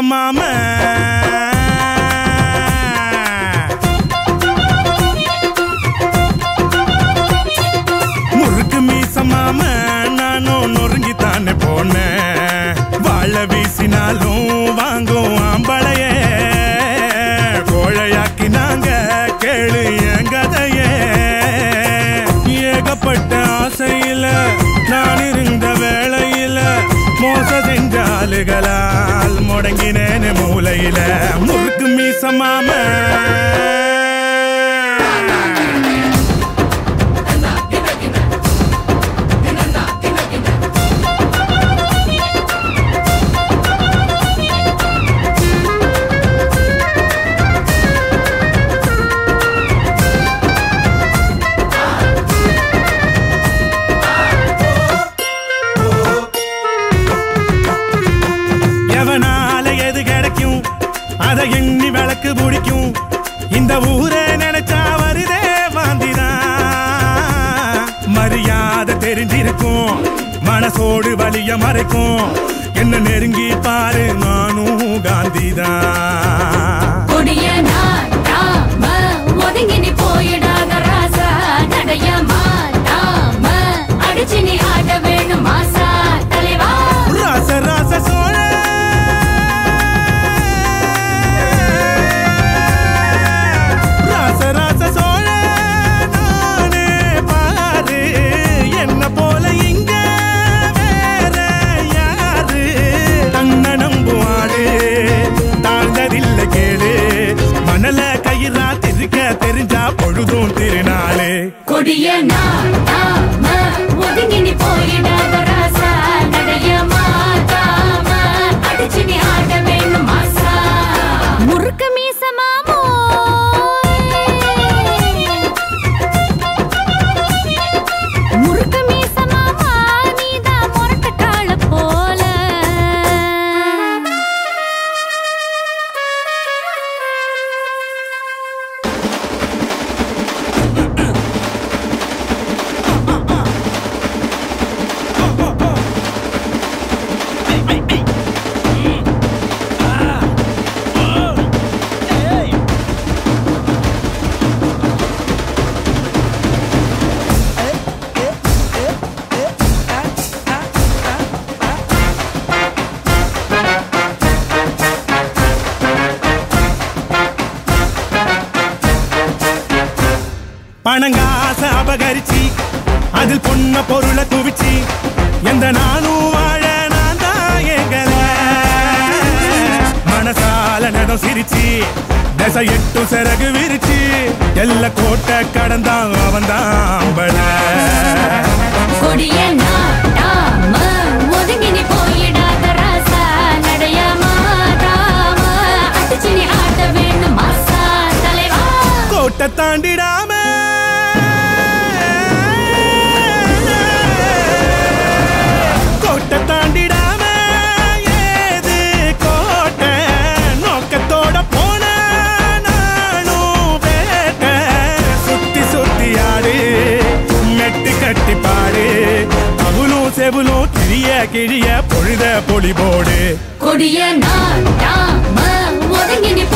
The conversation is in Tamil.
மாம முறுக்கு மீச மாம நானும் நொறுங்கி தானே போனேன் வாழ வீசினாலும் வாங்கும் ஆம்பளைய கோழையாக்கினாங்க கேளு என் கதையே ஏகப்பட்ட ஆசையில நான் இருந்த வேளையில மோச செஞ்ச ஆளுகளால் முடங்கினேன் மூலையில முறுக்கு மீச மாம எவனால எது கிடைக்கும் அதை எண்ணி விளக்கு பிடிக்கும் இந்த ஊரே நினைச்சா வருதே வாந்திதான் மரியாதை தெரிஞ்சிருக்கும் மனசோடு வலிய மறைக்கும் என்ன நெருங்கி பாரு நானும் காந்திதான் கொடிய நாட்டாம ஒதுங்கி நீ போயிடாத ராசா நடைய மாட்டாம அடிச்சு நீ ஆட வேணும் மாசா தலைவா ராச ராச சோழ ராச ராச சோழ நானே பாரு என்ன போல இங்க வேற யாரு தன்ன நம்புவாடு தாழ்ந்ததில்ல கேளு மணல கயிறா திருக்க தெரிஞ்சா பொழுதும் திருநாளே கொடிய நாட்டாம ஒதுங்கி நீ போயிடாத ராசா நடைய மாட்டாம அடிச்சு நீ ஆட வேணும் மாசா முறுக்க மீச மாமோ முறுக்க மீச மாமா நீதான் முரட்டு காள போல பணங்காச அபகரிச்சு அதில் பொண்ண பொருளை குவிச்சு எந்த நானும் வாழ நான் தான் எங்கல மனசால நடம் சிரிச்சு தசை எட்டு சிறகு விரிச்சு எல்ல கோட்டை கடந்தான் அவன் தான் கொடிய நாட்டாம ஒதுங்கி நீ போயிடாத ராசா நடைய மாட்டாம அடிச்சு நீ ஆட வேணும் மாசா தலைவா கோட்டை தாண்டிடாம கோட்டை தாண்டிடாம ஏது கோட்டை நோக்கத்தோட போன நானும் வேட்டை சுத்தி சுத்தி ஆடு மெட்டு கட்டி பாடு அவளும் செவலும் கிழிய கிழிய பொழுத பொலி போடு கொடிய நாட்டாம ஒதுங்கி நீ